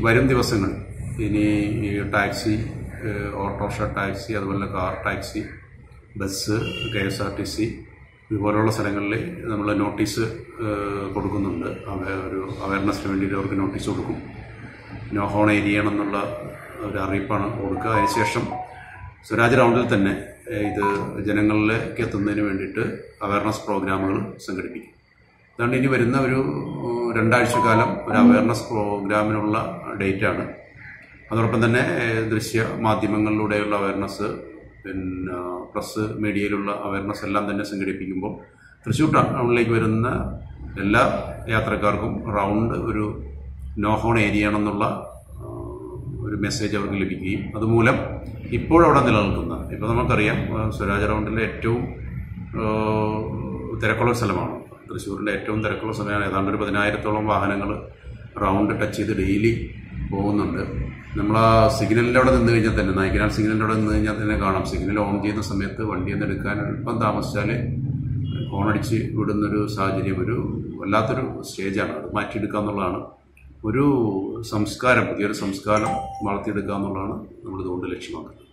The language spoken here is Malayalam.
വരും ദിവസങ്ങളിൽ ഇനി ഈ ടാക്സി ഏഹ് ഓട്ടോറിക്ഷ ടാക്സി അതുപോലെ car taxi bus K S R T C ഇതുപോലുള്ള സ്ഥലങ്ങളിൽ നമ്മൾ നോട്ടീസ് ഏഹ് കൊടുക്കുന്നുണ്ട് അവ ഒരു അവയർനെസ്സിന് വേണ്ടിയിട്ട് അവർക്ക് നോട്ടീസ് കൊടുക്കും നോ ഹോൺ ഏരിയ എന്നുള്ള ഒരു അറിയിപ്പാണ് കൊടുക്കുക അതിനുശേഷം സ്വരാജ് റൗണ്ടിൽ തന്നെ ഏഹ് ഇത് ജനങ്ങളിലേക്ക് എത്തുന്നതിന് വേണ്ടിയിട്ട് അവയർനെസ് പ്രോഗ്രാമുകൾ സംഘടിപ്പിക്കും അതുകൊണ്ട് ഇനി വരുന്ന ഒരു ഏഹ് രണ്ടാഴ്ച കാലം ഒരു അവയർനെസ് പ്രോഗ്രാമിനുള്ള ഡേറ്റാണ് അതോടൊപ്പം തന്നെ ഏഹ് ദൃശ്യ മാധ്യമങ്ങളിലൂടെയുള്ള അവയർനെസ് പിന്നെ പ്രസ് മീഡിയയിലുള്ള അവയർനെസ് എല്ലാം തന്നെ സംഘടിപ്പിക്കുമ്പോൾ തൃശ്ശൂർ ടൗണിലേക്ക് വരുന്ന എല്ലാ യാത്രക്കാർക്കും റൗണ്ട് ഒരു നോ ഹോൺ ഏരിയ ആണെന്നുള്ള ആ, ഒരു മെസ്സേജ് അവർക്ക് ലഭിക്കുകയും അതുമൂലം ഇപ്പോഴവിടെ നിലനിൽക്കുന്ന ഇപ്പോൾ നമുക്കറിയാം ആ, സ്വരാജ് റൗണ്ടിലെ ഏറ്റവും ആ, തിരക്കുള്ള ഒരു സ്ഥലമാണ് തൃശ്ശൂരിൻ്റെ ഏറ്റവും തിരക്കുള്ള സമയമാണ് ഏതാണ്ട് ഒരു പതിനായിരത്തോളം വാഹനങ്ങൾ റൗണ്ട് ടച്ച് ചെയ്ത് ഡെയിലി പോകുന്നുണ്ട് നമ്മൾ ആ സിഗ്നലിൻ്റെ അവിടെ നിന്ന് കഴിഞ്ഞാൽ തന്നെ നായിക്കനാൽ സിഗ്നലിൻ്റെ അവിടെ നിന്ന് കഴിഞ്ഞാൽ തന്നെ കാണാം സിഗ്നൽ ഓൺ ചെയ്യുന്ന സമയത്ത് വണ്ടി ഒന്ന് എടുക്കാൻ അല്പം താമസിച്ചാൽ ഹോണടിച്ച് വിടുന്നൊരു സാഹചര്യം ഒരു വല്ലാത്തൊരു സ്റ്റേജാണ് അത് മാറ്റിയെടുക്കുക എന്നുള്ളതാണ് ഒരു സംസ്കാരം പുതിയൊരു സംസ്കാരം വളർത്തിയെടുക്കുക എന്നുള്ളതാണ് നമ്മൾ ഇതുകൊണ്ട് ലക്ഷ്യമാക്കുന്നത്